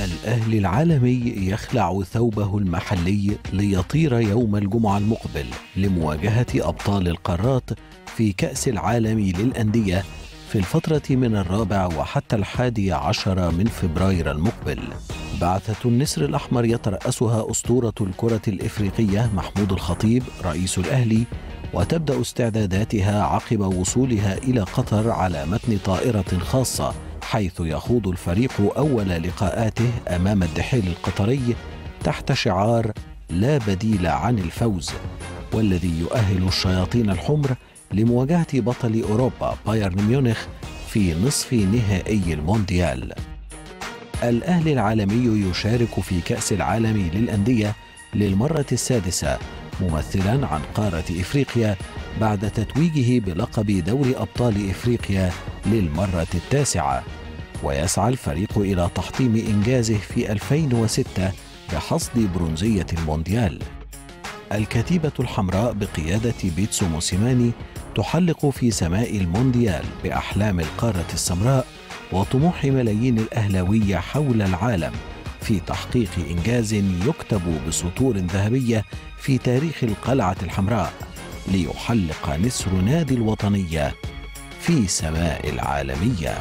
الأهلي العالمي يخلع ثوبه المحلي ليطير يوم الجمعة المقبل لمواجهة أبطال القارات في كأس العالم للأندية في الفترة من الرابع وحتى الحادي عشر من فبراير المقبل بعثة النسر الأحمر يترأسها أسطورة الكرة الإفريقية محمود الخطيب رئيس الأهلي وتبدأ استعداداتها عقب وصولها إلى قطر على متن طائرة خاصة حيث يخوض الفريق أول لقاءاته أمام الدحيل القطري تحت شعار لا بديل عن الفوز والذي يؤهل الشياطين الحمر لمواجهة بطل أوروبا بايرن ميونخ في نصف نهائي المونديال الأهلي العالمي يشارك في كأس العالم للأندية للمرة السادسة ممثلا عن قارة إفريقيا بعد تتويجه بلقب دوري أبطال إفريقيا للمرة التاسعة ويسعى الفريق إلى تحطيم إنجازه في 2006 بحصد برونزية المونديال الكتيبة الحمراء بقيادة بيتسو موسيماني تحلق في سماء المونديال بأحلام القارة السمراء وطموح ملايين الأهلاوية حول العالم في تحقيق إنجاز يكتب بسطور ذهبية في تاريخ القلعة الحمراء ليحلق نسر نادي الوطنية في سماء العالميه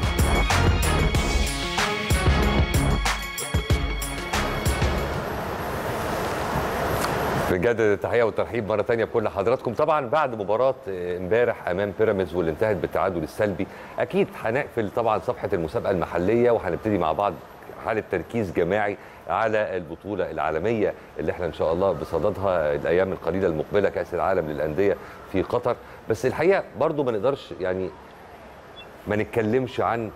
بجد التحيه والترحيب مره ثانيه بكل حضراتكم طبعا بعد مباراه امبارح امام بيراميدز واللي انتهت بالتعادل السلبي اكيد هنقفل طبعا صفحه المسابقه المحليه وهنبتدي مع بعض حاله تركيز جماعي على البطوله العالميه اللي احنا ان شاء الله بصددها الايام القليله المقبله كاس العالم للانديه في قطر بس الحقيقه برضو ما نقدرش يعني ما نتكلمش عن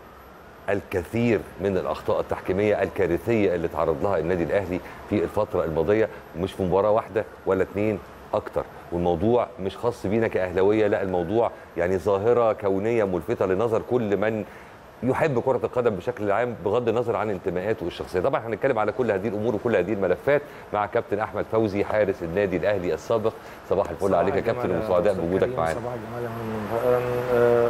الكثير من الاخطاء التحكيميه الكارثيه اللي تعرض لها النادي الاهلي في الفتره الماضيه مش في مباراه واحده ولا اتنين اكتر والموضوع مش خاص بينا كاهلاويه لا الموضوع يعني ظاهره كونيه ملفته لنظر كل من يحب كرة القدم بشكل عام بغض النظر عن انتماءاته الشخصية طبعا هنتكلم على كل هذه الأمور وكل هذه الملفات مع كابتن أحمد فوزي حارس النادي الأهلي السابق صباح الفل عليك يا كابتن وسعداء بوجودك معانا صباح الجمال يا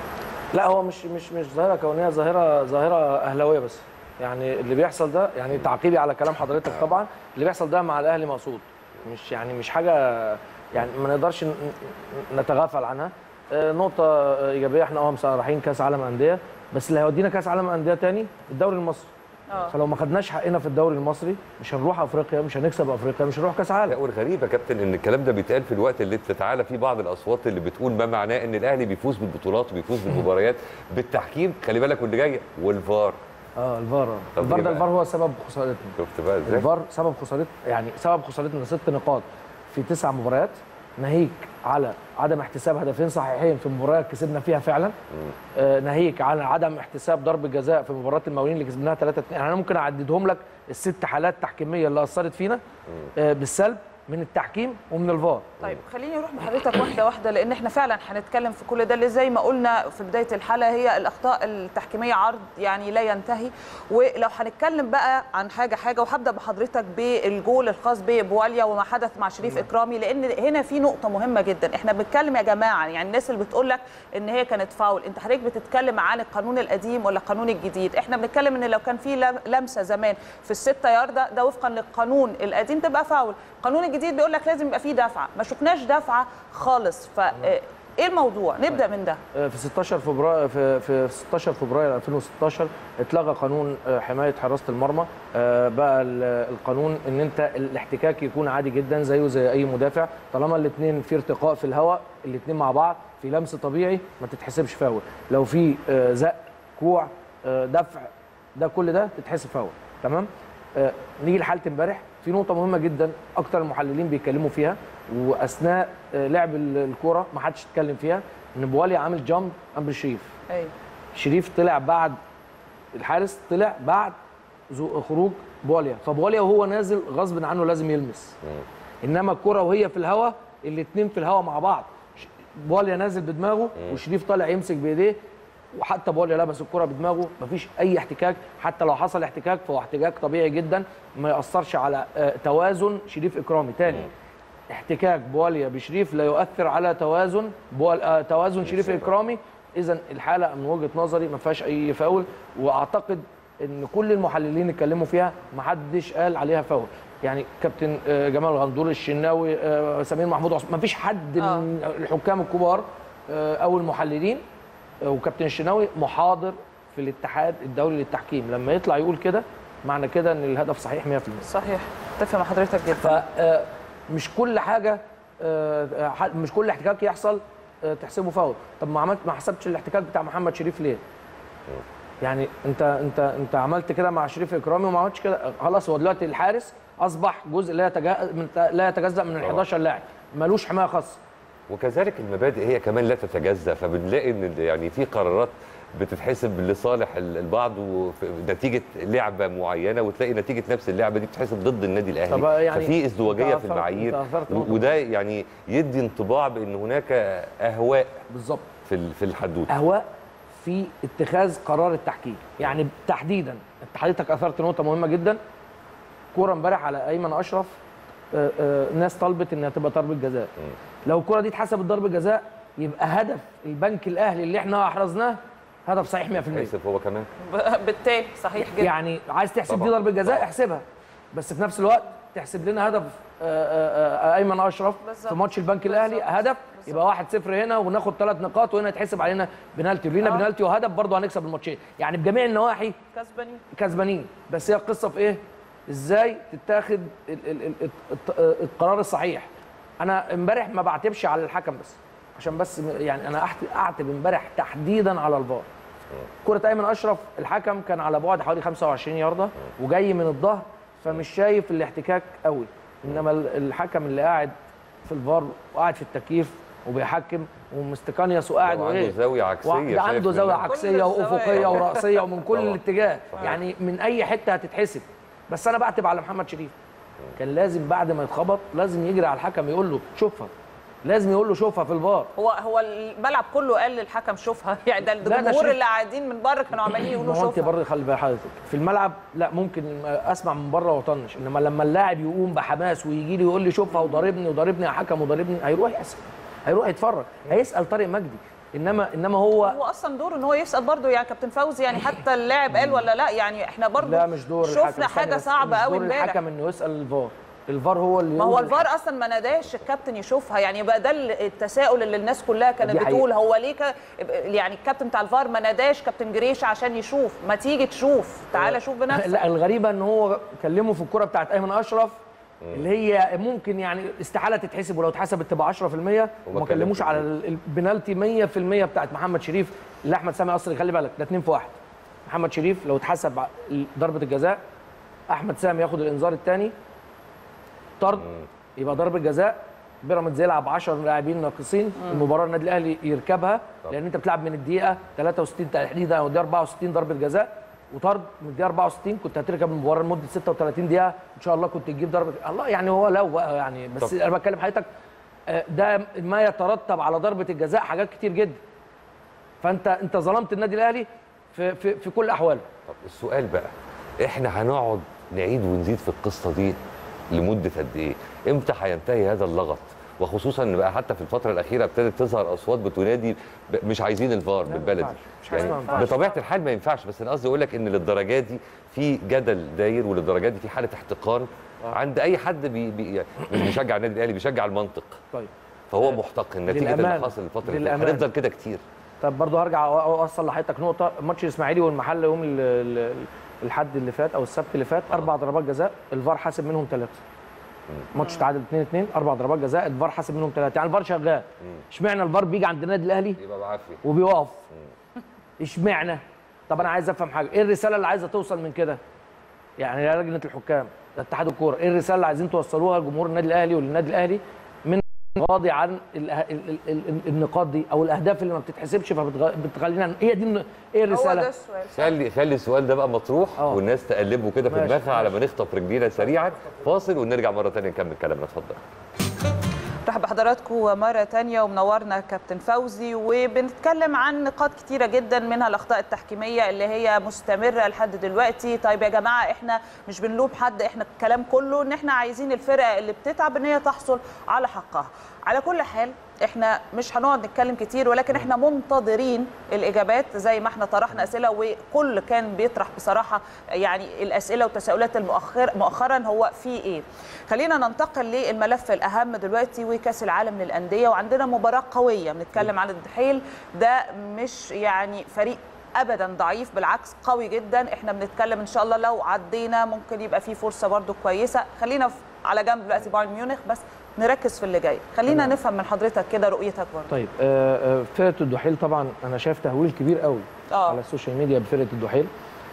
لا هو مش مش مش ظاهره كونيه ظاهره ظاهره اهلاويه بس يعني اللي بيحصل ده يعني تعقيبي على كلام حضرتك طبعا اللي بيحصل ده مع الاهلي مقصود مش يعني مش حاجه يعني ما نقدرش نتغافل عنها نقطه ايجابيه احنا اه رايحين كاس عالم انديه بس اللي هيودينا كاس عالم انديه تاني الدوري المصري أوه. فلو ما خدناش حقنا في الدوري المصري مش هنروح افريقيا مش هنكسب افريقيا مش هنروح كاس عالم لا والغريب يا كابتن ان الكلام ده بيتقال في الوقت اللي بتتعالى فيه بعض الاصوات اللي بتقول ما معناه ان الاهلي بيفوز بالبطولات وبيفوز بالمباريات بالتحكيم خلي بالك واللي جاي والفار اه الفار الفار ده الفار هو سبب خسارتنا شفت بقى ازاي الفار سبب خسارتنا يعني سبب خسارتنا ست نقاط في تسع مباريات ناهيك على عدم احتساب هدفين صحيحين في مباريات كسبنا فيها فعلا آه ناهيك على عدم احتساب ضربه جزاء في مباراه المقاولين اللي كسبناها 3 2 يعني انا ممكن اعددهم لك الست حالات تحكيميه اللي اثرت فينا آه بالسلب من التحكيم ومن الفار طيب خليني اروح بحضرتك واحده واحده لان احنا فعلا هنتكلم في كل ده اللي زي ما قلنا في بدايه الحلقه هي الاخطاء التحكيميه عرض يعني لا ينتهي ولو هنتكلم بقى عن حاجه حاجه وهبدا بحضرتك بالجول الخاص ببواليا وما حدث مع شريف اكرامي لان هنا في نقطه مهمه جدا احنا بنتكلم يا جماعه يعني الناس اللي بتقول لك ان هي كانت فاول انت حضرتك بتتكلم عن القانون القديم ولا القانون الجديد احنا بنتكلم ان لو كان في لمسه زمان في الستة ياردة ده وفقا للقانون القديم تبقى فاول القانون الجديد بيقول لك لازم يبقى فيه دفعه ما شفناش دفعه خالص ف ايه الموضوع نبدا من ده في 16 فبراير في في 16 فبراير 2016 اتلغى قانون حمايه حراسه المرمى بقى القانون ان انت الاحتكاك يكون عادي جدا زيه زي اي مدافع طالما الاثنين في ارتقاء في الهواء الاثنين مع بعض في لمس طبيعي ما تتحسبش فاول لو في زق كوع دفع ده كل ده تتحسب فاول تمام نيجي لحاله امبارح في نقطة مهمة جدا أكتر المحللين بيتكلموا فيها وأثناء لعب الكورة ما حدش اتكلم فيها إن بواليا عامل جامب قبل شريف. أيوه. شريف طلع بعد الحارس طلع بعد خروج بواليا، فبواليا وهو نازل غصب عنه لازم يلمس. إنما الكورة وهي في الهواء الاثنين في الهواء مع بعض. بواليا نازل بدماغه وشريف طالع يمسك بإيديه وحتى بواليا لبس الكره بدماغه مفيش اي احتكاك حتى لو حصل احتكاك فهو احتكاك طبيعي جدا ما ياثرش على توازن شريف اكرامي تاني احتكاك بواليا بشريف لا يؤثر على توازن بوال... توازن شريف اكرامي اذا الحاله من وجهه نظري ما فيهاش اي فاول واعتقد ان كل المحللين اتكلموا فيها ما حدش قال عليها فاول يعني كابتن آه، جمال غندور الشناوي آه، سمير محمود عثمان ما فيش حد آه. من الحكام الكبار آه، او المحللين آه، وكابتن الشناوي محاضر في الاتحاد الدولي للتحكيم لما يطلع يقول كده معنى كده ان الهدف صحيح 100% صحيح اتفق مع حضرتك جدا فمش كل حاجه آه، آه، ح- مش كل احتكاك يحصل آه، تحسبه فاول طب ما عملت ما حسبتش الاحتكاك بتاع محمد شريف ليه يعني انت انت انت عملت كده مع شريف اكرامي وما عملتش كده خلاص هو دلوقتي الحارس اصبح جزء لا يتجا... من لا يتجزا من ال 11 لاعب ملوش حمايه خاصه وكذلك المبادئ هي كمان لا تتجزا فبنلاقي ان يعني في قرارات بتتحسب لصالح البعض ونتيجه لعبه معينه وتلاقي نتيجه نفس اللعبه دي بتتحسب ضد النادي الاهلي طب يعني ففي ازدواجيه انت في أثرت- المعايير انت أثرت و- نقطة. وده يعني يدي انطباع بان هناك اهواء بالظبط في ال- في الحدوته اهواء في اتخاذ قرار التحكيم يعني تحديدا انت حضرتك اثرت نقطه مهمه جدا كوره امبارح على ايمن اشرف آه، آه، ناس طلبت انها تبقى ضربه جزاء لو الكوره دي اتحسبت ضربه جزاء يبقى هدف البنك الاهلي اللي احنا احرزناه هدف صحيح 100% اسف هو كمان ب- بالتالي صحيح جدا يعني عايز تحسب دي طبعاً، ضربه جزاء طبعاً. احسبها بس في نفس الوقت تحسب لنا هدف آه، آه، آه، ايمن اشرف بالظبط. في ماتش البنك الاهلي بالظبط. هدف يبقى 1-0 هنا وناخد ثلاث نقاط وهنا يتحسب علينا بنالتي ولينا آه. بنالتي وهدف برضه هنكسب الماتشين يعني بجميع النواحي كسبانين كسبانين بس هي القصه في ايه ازاي تتاخد ال ال ال الت- القرار الصحيح انا امبارح ما بعتبش على الحكم بس عشان بس م- يعني انا أحت- اعتب امبارح تحديدا على الفار كرة ايمن اشرف الحكم كان على بعد حوالي 25 ياردة وجاي من الظهر فمش شايف الاحتكاك قوي انما ال- الحكم اللي قاعد في الفار وقاعد في التكييف وبيحكم ومستكانيوس وقاعد وعنده وايه زاويه عكسيه ده شايف عنده من- زاويه كل عكسيه الزوايا. وافقيه وراسيه ومن كل طبعاً. الاتجاه يعني من اي حته هتتحسب بس انا بعتب على محمد شريف كان لازم بعد ما يتخبط لازم يجري على الحكم يقول له شوفها لازم يقول له شوفها في الفار هو هو الملعب كله قال للحكم شوفها يعني ده ده الجمهور شريف. اللي قاعدين من بره كانوا عمالين يقولوا ما هو انت شوفها برضه خلي بال حضرتك في الملعب لا ممكن اسمع من بره واطنش انما لما اللاعب يقوم بحماس ويجي لي يقول لي شوفها وضاربني وضاربني يا حكم وضاربني هيروح يحسب هيروح يتفرج هيسال طارق مجدي انما انما هو هو اصلا دوره ان هو يسال برضه يعني كابتن فوزي يعني حتى اللاعب قال ولا لا يعني احنا برضه لا مش دور الحكم شفنا استنى حاجه بس، صعبه مش قوي دور امبارح الحكم انه يسال الفار الفار هو اللي ما هو يقول الفار اصلا ما ناداش الكابتن يشوفها يعني يبقى ده التساؤل اللي الناس كلها كانت دي حقيقة. بتقول هو ليه ك... يعني الكابتن بتاع الفار ما ناداش كابتن جريش عشان يشوف ما تيجي تشوف تعالى شوف بنفسك لا الغريبه ان هو كلمه في الكره بتاعت ايمن اشرف اللي هي ممكن يعني استحاله تتحسب ولو اتحسبت تبقى 10% وما كلموش على ال- البنالتي 100% بتاعت محمد شريف اللي احمد سامي اصلي خلي بالك ده 2 في 1 محمد شريف لو اتحسب ع- ضربه الجزاء احمد سامي ياخد الانذار الثاني طرد يبقى ضربه جزاء بيراميدز يلعب 10 لاعبين ناقصين المباراه النادي الاهلي يركبها لان انت بتلعب من الدقيقه 63 تحديدا او الدقيقه 64 ضربه جزاء وطرد من الدقيقه 64 كنت هتركب المباراه لمده 36 دقيقه ان شاء الله كنت تجيب ضربه الله يعني هو لو بقى يعني بس طب. انا بتكلم حضرتك آه، ده ما يترتب على ضربه الجزاء حاجات كتير جدا فانت انت ظلمت النادي الاهلي في في, في كل احواله طب السؤال بقى احنا هنقعد نعيد ونزيد في القصه دي لمده قد ايه؟ امتى هينتهي هذا اللغط؟ وخصوصا ان بقى حتى في الفتره الاخيره ابتدت تظهر اصوات بتنادي ب- مش عايزين الفار ما بالبلدي ينفعش. مش حاجة اسمها ما يعني ينفعش. بطبيعه الحال ما ينفعش بس انا قصدي اقول لك ان للدرجه دي في جدل داير وللدرجه دي في حاله احتقان عند اي حد بي بي يعني مش بيشجع النادي الاهلي بيشجع المنطق طيب فهو محتقن نتيجه اللي للأمانة. حصل الفتره اللي فاتت للأمانة. هنفضل كده كتير طب برضه هرجع أو- اوصل لحضرتك نقطه ماتش الاسماعيلي والمحله يوم ال- ال- الحد اللي فات او السبت اللي فات اربع ضربات جزاء الفار حاسب منهم ثلاثه ماتش تعادل 2 2 اربع ضربات جزاء الفار حاسب منهم ثلاثه يعني الفار شغال اشمعنى الفار بيجي عند النادي الاهلي يبقى بعافيه وبيقف اشمعنى طب انا عايز افهم حاجه ايه الرساله اللي عايزه توصل من كده يعني يا لجنه الحكام يا اتحاد الكوره ايه الرساله اللي عايزين توصلوها لجمهور النادي الاهلي وللنادي الاهلي من راضي عن ال- ال- ال- ال- النقاط دي او الاهداف اللي ما بتتحسبش فبتخلينا هي دي الن- ايه هو ده الرساله السؤال خلي خلي السؤال ده بقى مطروح آه. والناس تقلبه كده في ماشي، دماغها على ماشي. ما نخطف رجلينا سريعا فاصل ونرجع مره ثانيه نكمل كلامنا اتفضل مرحبا بحضراتكم مرة تانية ومنورنا كابتن فوزي وبنتكلم عن نقاط كتيرة جدا منها الأخطاء التحكيمية اللي هي مستمرة لحد دلوقتي طيب يا جماعة احنا مش بنلوم حد احنا الكلام كله ان احنا عايزين الفرقة اللي بتتعب ان هي تحصل على حقها على كل حال احنا مش هنقعد نتكلم كتير ولكن احنا منتظرين الاجابات زي ما احنا طرحنا اسئله وكل كان بيطرح بصراحه يعني الاسئله والتساؤلات المؤخر مؤخرا هو في ايه خلينا ننتقل للملف الاهم دلوقتي وكاس العالم للانديه وعندنا مباراه قويه بنتكلم عن الدحيل ده مش يعني فريق ابدا ضعيف بالعكس قوي جدا احنا بنتكلم ان شاء الله لو عدينا ممكن يبقى في فرصه برده كويسه خلينا في- على جنب دلوقتي بايرن ميونخ بس نركز في اللي جاي خلينا تمام. نفهم من حضرتك كده رؤيتك برده طيب آه، آه، فرقه الدحيل طبعا انا شايف تهويل كبير قوي آه. على السوشيال ميديا بفرقه الدحيل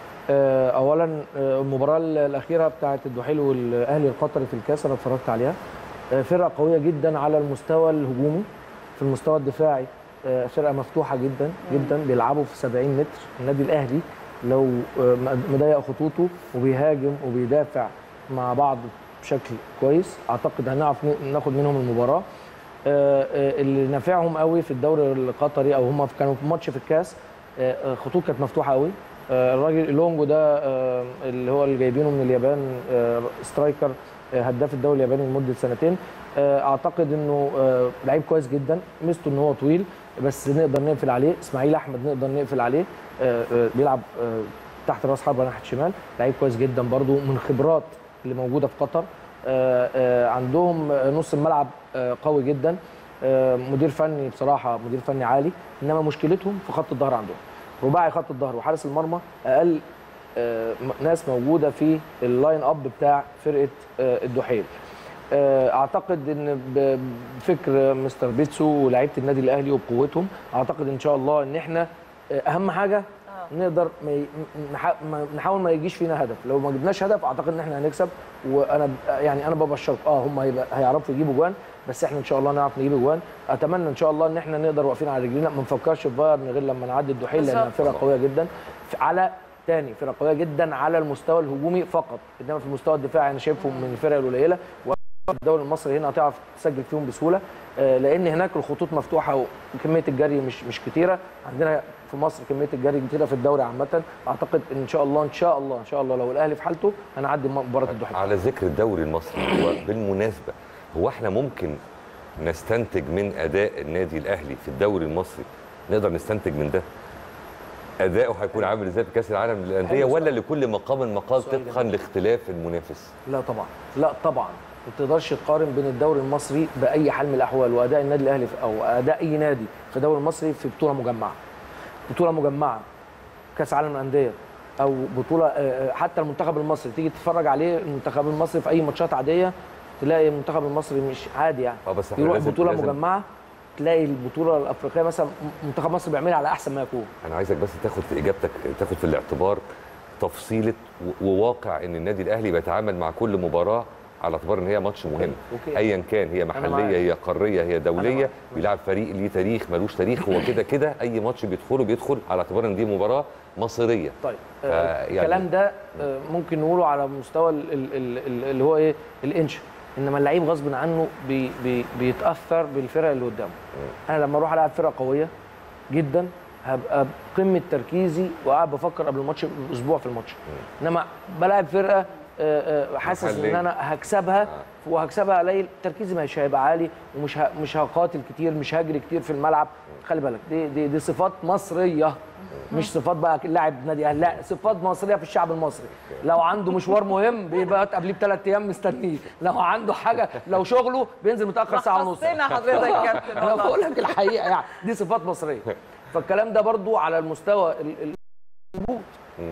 آه، اولا آه، المباراه الاخيره بتاعه الدحيل والاهلي القطري في الكاس انا اتفرجت عليها آه، فرقه قويه جدا على المستوى الهجومي في المستوى الدفاعي آه، فرقه مفتوحه جدا جدا بيلعبوا في 70 متر النادي الاهلي لو آه، مضيق خطوطه وبيهاجم وبيدافع مع بعض بشكل كويس اعتقد هنعرف ناخد منهم المباراه آه، آه، اللي نافعهم قوي في الدوري القطري او هم كانوا في ماتش في الكاس آه، آه، خطوط كانت مفتوحه قوي آه، الراجل لونجو ده آه، اللي هو اللي جايبينه من اليابان آه، سترايكر آه، هداف الدوري الياباني لمده سنتين آه، اعتقد انه آه، لعيب كويس جدا ميزته ان هو طويل بس نقدر نقفل عليه اسماعيل احمد نقدر نقفل عليه آه، آه، بيلعب آه، تحت راس حربه ناحيه شمال لعيب كويس جدا برضو من خبرات اللي موجوده في قطر آه، آه، عندهم آه، نص الملعب آه، قوي جدا آه، مدير فني بصراحه مدير فني عالي انما مشكلتهم في خط الظهر عندهم رباعي خط الظهر وحارس المرمى اقل آه، م- ناس موجوده في اللاين اب بتاع فرقه آه، الدحيل آه، اعتقد ان ب- بفكر مستر بيتسو ولاعيبه النادي الاهلي وبقوتهم اعتقد ان شاء الله ان احنا آه، اهم حاجه نقدر ما ي- م- نح- ما- نحاول ما يجيش فينا هدف لو ما جبناش هدف اعتقد ان احنا هنكسب وانا ب- يعني انا ببشرك اه هم هيبقى هيعرفوا يجيبوا جوان بس احنا ان شاء الله نعرف نجيب جوان اتمنى ان شاء الله ان احنا نقدر واقفين على رجلينا ما نفكرش في بايرن غير لما نعدي الدحيل لانها بالظبط. فرقه قويه جدا في- على تاني فرقه قويه جدا على المستوى الهجومي فقط انما في المستوى الدفاعي انا شايفهم من الفرق القليله الدوري المصري هنا هتعرف تسجل فيهم بسهوله آه، لان هناك الخطوط مفتوحه وكميه الجري مش مش كتيره عندنا في مصر كميه الجري كتيره في الدوري عامه اعتقد ان شاء الله ان شاء الله ان شاء الله لو الاهلي في حالته هنعدي مباراه الدحيل على ذكر الدوري المصري هو بالمناسبه هو احنا ممكن نستنتج من اداء النادي الاهلي في الدوري المصري نقدر نستنتج من ده اداؤه هيكون عامل ازاي في كاس العالم للانديه حلو ولا لكل مقام مقال سؤال طبقا لاختلاف المنافس لا طبعا لا طبعا ما تقدرش تقارن بين الدوري المصري باي حال من الاحوال واداء النادي الاهلي في- او اداء اي نادي في الدوري المصري في بطوله مجمعه بطوله مجمعه كاس عالم الانديه او بطوله آه، آه، حتى المنتخب المصري تيجي تتفرج عليه المنتخب المصري في اي ماتشات عاديه تلاقي المنتخب المصري مش عادي يعني اه بس احنا يروح لازم بطوله لازم مجمعه تلاقي البطوله الافريقيه مثلا منتخب مصر بيعملها على احسن ما يكون انا عايزك بس تاخد في اجابتك تاخد في الاعتبار تفصيله و- وواقع ان النادي الاهلي بيتعامل مع كل مباراه على اعتبار ان هي ماتش مهم أوكي. ايا كان هي محليه معاك. هي قاريه هي أنا دوليه معاك. بيلعب فريق ليه تاريخ ملوش تاريخ هو كده كده اي ماتش بيدخله بيدخل على اعتبار ان دي مباراه مصيريه طيب ف- آه، يعني- الكلام ده آه، ممكن نقوله على مستوى ال- ال- ال- ال- اللي هو ايه الانشا انما اللعيب غصب عنه بي بي بيتاثر بالفرق اللي قدامه انا لما اروح العب فرقه قويه جدا هبقى بقمه تركيزي وقاعد بفكر قبل الماتش باسبوع في الماتش انما بلعب فرقه آه، آه، حاسس ان محلية. انا هكسبها وهكسبها قليل تركيزي مش هيبقى عالي ومش ه- مش هقاتل كتير مش هجري كتير في الملعب خلي بالك دي دي, دي صفات مصريه مش صفات بقى لاعب نادي اهلي لا صفات مصريه في الشعب المصري لو عنده مشوار مهم بيبقى قبليه بثلاث ايام مستنيه لو عنده حاجه لو شغله بينزل متاخر ساعه ونص لخصتنا حضرتك يا كابتن انا والله. بقول لك الحقيقه يعني دي صفات مصريه فالكلام ده برضو على المستوى ال- ال- الموجود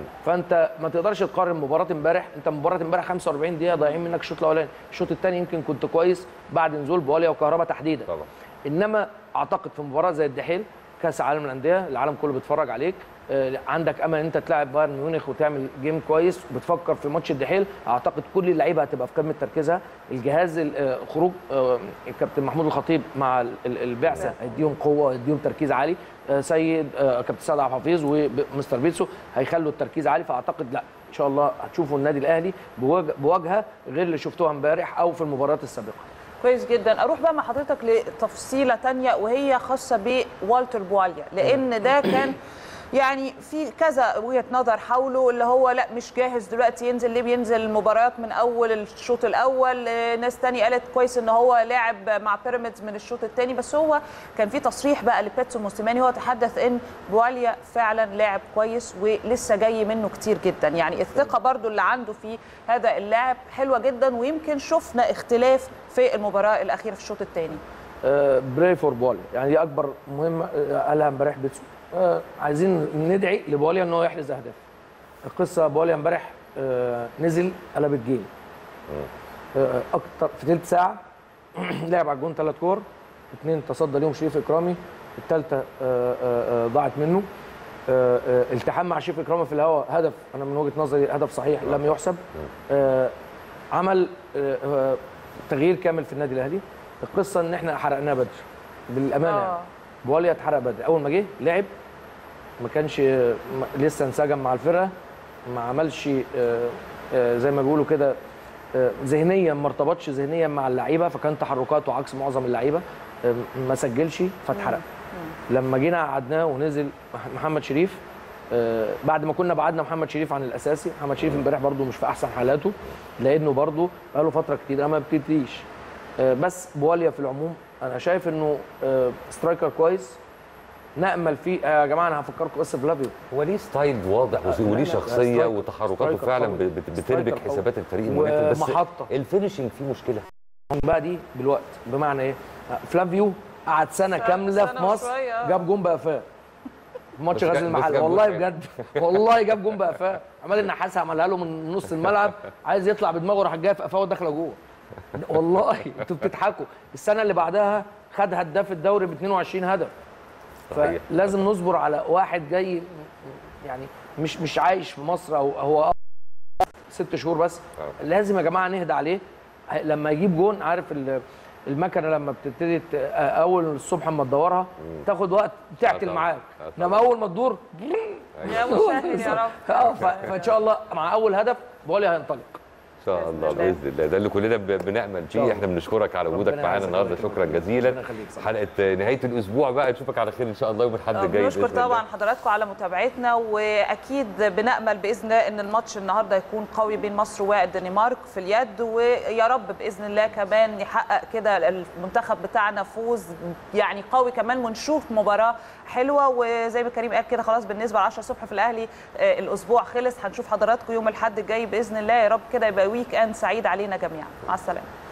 فانت ما تقدرش تقارن مباراه امبارح انت مباراه امبارح 45 دقيقه ضايعين منك الشوط الاولاني الشوط الثاني يمكن كنت كويس بعد نزول بواليا وكهربا تحديدا طبعا انما اعتقد في مباراه زي الدحيل كاس عالم الانديه العالم كله بيتفرج عليك آه، عندك امل ان انت تلاعب بايرن ميونخ وتعمل جيم كويس وبتفكر في ماتش الدحيل اعتقد كل اللعيبه هتبقى في قمه تركيزها الجهاز ال- آه، خروج آه، الكابتن محمود الخطيب مع ال- ال- البعثه هيديهم قوه هيديهم تركيز عالي آه، سيد آه، كابتن سعد عبد الحفيظ ومستر بيتسو هيخلوا التركيز عالي فاعتقد لا ان شاء الله هتشوفوا النادي الاهلي بوجه- بواجهه غير اللي شفتوها امبارح او في المباريات السابقه كويس جدا اروح بقى مع حضرتك لتفصيله تانية وهي خاصه بوالتر بواليا لان ده كان يعني في كذا وجهه نظر حوله اللي هو لا مش جاهز دلوقتي ينزل ليه بينزل المباريات من اول الشوط الاول آه، ناس تاني قالت كويس ان هو لاعب مع بيراميدز من الشوط الثاني بس هو كان في تصريح بقى لبيتسو موسيماني هو تحدث ان بواليا فعلا لاعب كويس ولسه جاي منه كتير جدا يعني الثقه برضو اللي عنده في هذا اللاعب حلوه جدا ويمكن شفنا اختلاف في المباراه الاخيره في الشوط الثاني براي فور بواليا يعني دي اكبر مهمه آه، قالها امبارح بيتسو آه، عايزين ندعي لبواليا ان هو يحرز اهداف القصه بواليا امبارح آه، نزل قلب الجيم آه، اكتر في ثلث ساعه لعب على الجون ثلاث كور اثنين تصدى ليهم شريف اكرامي الثالثه ضاعت منه آه، آه، التحام مع شريف اكرامي في الهواء هدف انا من وجهه نظري هدف صحيح لم يحسب آه، عمل آه، آه، تغيير كامل في النادي الاهلي القصه ان احنا حرقناه بدري بالامانه آه. يعني. بواليا اتحرق بدري اول ما جه لعب ما كانش ما- لسه انسجم مع الفرقه ما عملش آه، آه، زي ما بيقولوا كده آه، ذهنيا ما ارتبطش ذهنيا مع اللعيبه فكان تحركاته عكس معظم اللعيبه آه، ما سجلش فاتحرق لما جينا قعدناه ونزل مح- محمد شريف آه، بعد ما كنا بعدنا محمد شريف عن الاساسي محمد شريف امبارح برده مش في احسن حالاته لانه برده بقاله فتره كتير ما بتبتديش آه، بس بواليا في العموم انا شايف انه آه، سترايكر كويس نامل فيه آه، يا جماعه انا هفكركم بس فلافيو هو ليه ستايل واضح لا، وليه لا، شخصيه سترايكر- وتحركاته سترايكر فعلا قوي. بت- بت- سترايكر بتربك قوي. حسابات الفريق المنافس بس ومحطة. الفينشنج فيه مشكله بقى دي بالوقت بمعنى ايه فلافيو قعد سنه سنة- كامله في سنة مصر وشوية. جاب جون بقفاه في ماتش بس غزل جاب- بس المحله جاب والله جون بجد والله جاب جون بقفاه عماد النحاس عملها له من نص الملعب عايز يطلع بدماغه راح جاي في قفاه وداخله جوه والله انتوا بتضحكوا السنه اللي بعدها خد هداف الدوري ب 22 هدف صحيح. فلازم نصبر على واحد جاي يعني مش مش عايش في مصر او هو ست شهور بس آه. لازم يا جماعه نهدى عليه لما يجيب جون عارف ال- المكنه لما بتبتدي ت- اول الصبح اما تدورها تاخد وقت تعتل طبعا. معاك آه طبعا. انما اول ما تدور يا مسهل يا رب اه ف- فان شاء الله مع اول هدف بولي هينطلق ان شاء الله بإذن الله. باذن الله ده اللي كلنا ب- بنامل شاء فيه الله. احنا بنشكرك على وجودك ربنا معانا يعزك النهارده ويكرمك. شكرا جزيلا ربنا يخليك، صح. حلقه نهايه الاسبوع بقى نشوفك على خير ان شاء الله يوم الاحد الجاي بنشكر بإذن الله. طبعا حضراتكم على متابعتنا واكيد بنامل باذن الله ان الماتش النهارده يكون قوي بين مصر والدنمارك في اليد ويا رب باذن الله كمان يحقق كده المنتخب بتاعنا فوز يعني قوي كمان ونشوف مباراه حلوه وزي ما كريم قال كده خلاص بالنسبه ل 10 الصبح في الاهلي آه، الاسبوع خلص هنشوف حضراتكم يوم الاحد الجاي باذن الله يا رب كده يبقى ويك اند سعيد علينا جميعا مع السلامه